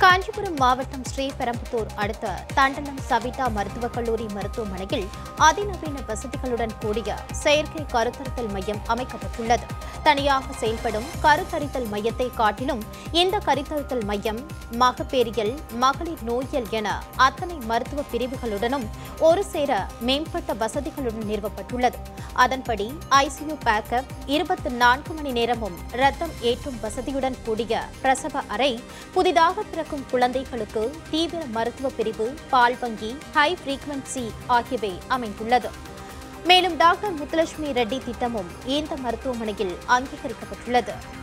காஞ்சிபுரம் மாவட்டம் ஸ்ரீபெரும்புதூர் அடுத்த தண்டலம் சவிதா மருத்துவக் கல்லூரி மருத்துவமனையில் அதிநவீன வசதிகளுடன் கூடிய செயற்கை கருத்தரித்தல் மையம் அமைக்கப்பட்டுள்ளது தனியாக செயல்படும் கருத்தரித்தல் மையத்தை காட்டிலும் இந்த கருத்தரித்தல் மையம் மகப்பேறியல் மகளிர் நோயியல் என அத்தனை மருத்துவ பிரிவுகளுடனும் ஒரு சேர மேம்பட்ட வசதிகளுடன் நிறுவப்பட்டுள்ளது அதன்படி ஐசியு பேக்கப் இருபத்தி நான்கு மணி நேரமும் ரத்தம் ஏற்றும் வசதியுடன் கூடிய பிரசவ அறை புதிதாக பிறக்கும் குழந்தைகளுக்கு தீவிர மருத்துவ பிரிவு பால் வங்கி ஹை ஃப்ரீக்வன்சி ஆகியவை அமைந்துள்ளது மேலும் டாக்டர் முத்துலட்சுமி ரெட்டி திட்டமும் இந்த மருத்துவமனையில் அங்கீகரிக்கப்பட்டுள்ளது